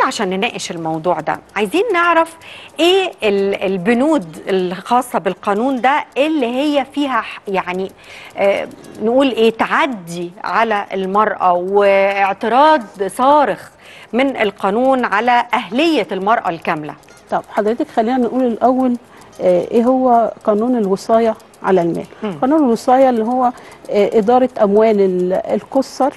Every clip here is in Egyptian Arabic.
عشان نناقش الموضوع ده عايزين نعرف ايه ال- البنود الخاصه بالقانون ده اللي هي فيها ح- يعني آه نقول ايه تعدي على المراه واعتراض صارخ من القانون على اهليه المراه الكامله طب حضرتك خلينا نقول الاول آه، ايه هو قانون الوصايه على المال مم. قانون الوصايه اللي هو آه، اداره اموال ال- القُصّر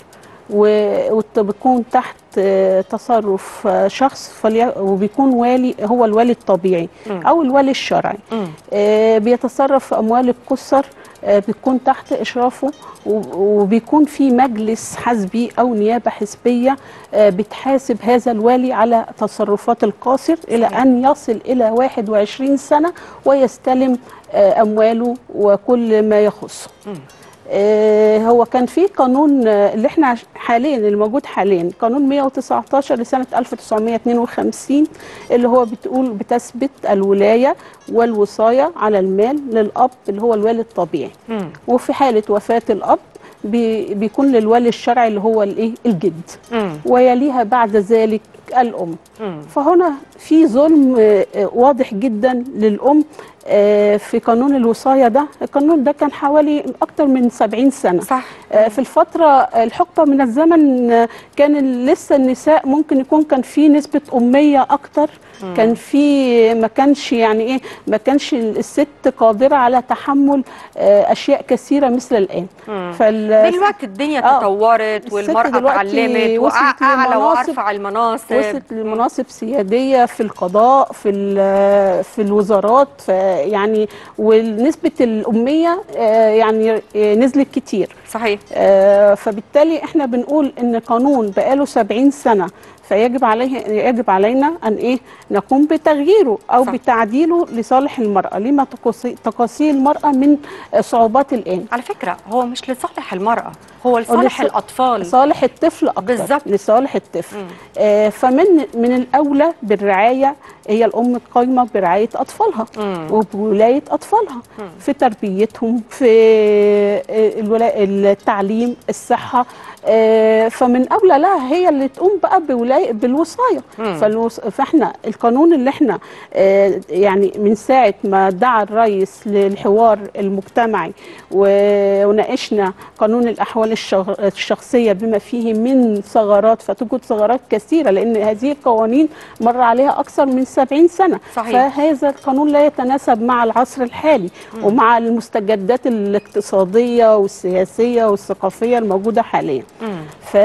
و- وبتكون تحت آه، تصرف آه، شخص فلي- وبيكون والي هو الوالي الطبيعي مم. او الوالي الشرعي مم. آه، بيتصرف في اموال القُصّر آه، بتكون تحت اشرافه و- وبيكون في مجلس حزبي او نيابه حزبيه آه، بتحاسب هذا الوالي على تصرفات القاصر الى صحيح. ان يصل الى 21 سنه ويستلم آه، امواله وكل ما يخصه مم. آه، هو كان في قانون آه، اللي احنا عش- حاليا اللي موجود حاليا قانون 119 لسنه 1952 اللي هو بتقول بتثبت الولايه والوصايه على المال للاب اللي هو الوالي الطبيعي مم. وفي حاله وفاه الاب بي- بيكون للوالي الشرعي اللي هو الايه الجد مم. ويليها بعد ذلك الام مم. فهنا في ظلم آه، آه، واضح جدا للأم آه، في قانون الوصاية ده القانون ده كان حوالي أكتر من 70 سنة صح آه، في الفترة الحقبة من الزمن آه، كان لسه النساء ممكن يكون كان في نسبة أمية أكتر كان في ما كانش يعني ايه ما كانش الست قادره على تحمل آه، اشياء كثيره مثل الان مم. فال دلوقتي الدنيا آه. تطورت الست والمرأة دلوقتي اتعلمت وصلت وأعلى لمناصب- وأرفع المناصب وصلت لمناصب سياديه في القضاء في ال- في الوزارات ف- يعني ونسبه الاميه آه، يعني آه، نزلت كتير صحيح آه، فبالتالي احنا بنقول ان قانون بقاله 70 سنه فيجب عليه يجب علينا ان ايه نقوم بتغييره او صح. بتعديله لصالح المراه لما تقاسي تقاسي المراه من آه، صعوبات الان على فكرة هو مش لصالح المرأة هو لصالح لص- الأطفال لصالح الطفل اكتر بالظبط. لصالح الطفل مم. آه، فمن من الاولى بالرعايه هي الام القايمه برعايه اطفالها مم. وبولايه اطفالها مم. في تربيتهم في آه، الولا- التعليم الصحه آه، فمن اولى لها هي اللي تقوم بقى بولايه بالوصايه مم. فالوص... فاحنا القانون اللي احنا آه، يعني من ساعه ما دعا الرئيس للحوار المجتمعي و- وناقشنا قانون الاحوال الشغ- الشخصيه بما فيه من ثغرات فتوجد ثغرات كثيره لان هذه القوانين مر عليها اكثر من 70 سنه صحيح. فهذا القانون لا يتناسب مع العصر الحالي ومع المستجدات الاقتصاديه والسياسيه والثقافيه الموجوده حاليا مم. ف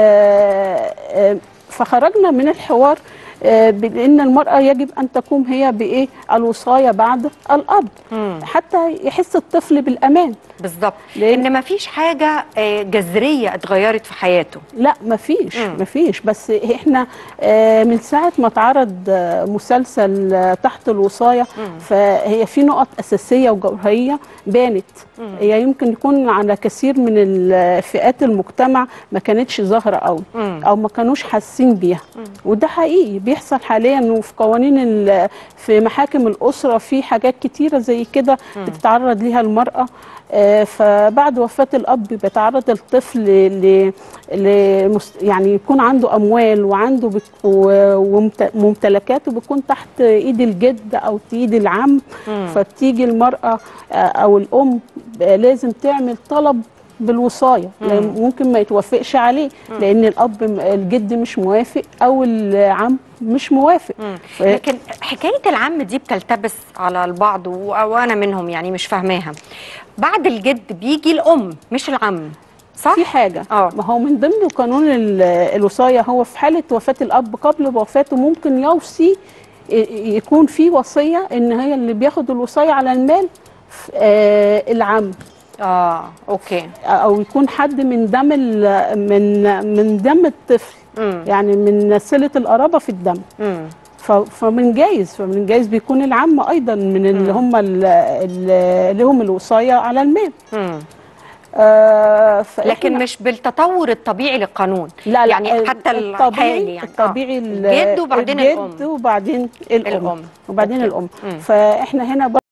آه، فخرجنا من الحوار آه، بان المراه يجب ان تقوم هي بايه الوصايه بعد الاب مم. حتى يحس الطفل بالامان بالظبط لأن- إن مفيش حاجة آه، جذرية اتغيرت في حياته لا مفيش مم. مفيش بس احنا آه، من ساعه ما اتعرض آه، مسلسل آه، تحت الوصايه مم. فهي في نقط اساسيه وجوهريه بانت مم. هي يمكن يكون على كثير من ال- فئات المجتمع ما كانتش ظاهره قوي مم. او ما كانوش حاسين بيها وده حقيقي بيحصل حاليا وفي قوانين ال- في محاكم الاسره في حاجات كتيره زي كده بتتعرض ليها المراه آه، فبعد وفاه الاب بيتعرض الطفل ل لمس- يعني يكون عنده اموال وعنده بك- و- وممت- وممتلكاته بتكون تحت ايد الجد او ايد العم مم. فبتيجي المراه آه، او الام آه، لازم تعمل طلب بالوصايه لأن ممكن ما يتوافقش عليه لان الاب م- الجد مش موافق او العم مش موافق مم. ف- لكن حكاية العم دي بتلتبس على البعض و- وأنا منهم يعني مش فاهماها بعد الجد بيجي الأم مش العم صح؟ في حاجه آه. ما هو من ضمن قانون ال- الوصايه هو في حاله وفاه الاب قبل وفاته ممكن يوصي ي- يكون في وصيه ان هي اللي بياخد الوصايه على المال ف- آه، العم اه اوكي او يكون حد من دم ال- من من دم الطفل مم. يعني من صله القرابه في الدم مم. ف- فمن جايز فمن جايز بيكون العم ايضا من اللي هم ال- ال- لهم الوصايه على المال مم. آه فإحنا- لكن مش بالتطور الطبيعي للقانون لا لا يعني ال- حتى الحالي يعني آه. الطبيعي ال- الجد وبعدين الجد الأم وبعدين الام الأم. وبعدين أوكي. الام مم. فاحنا هنا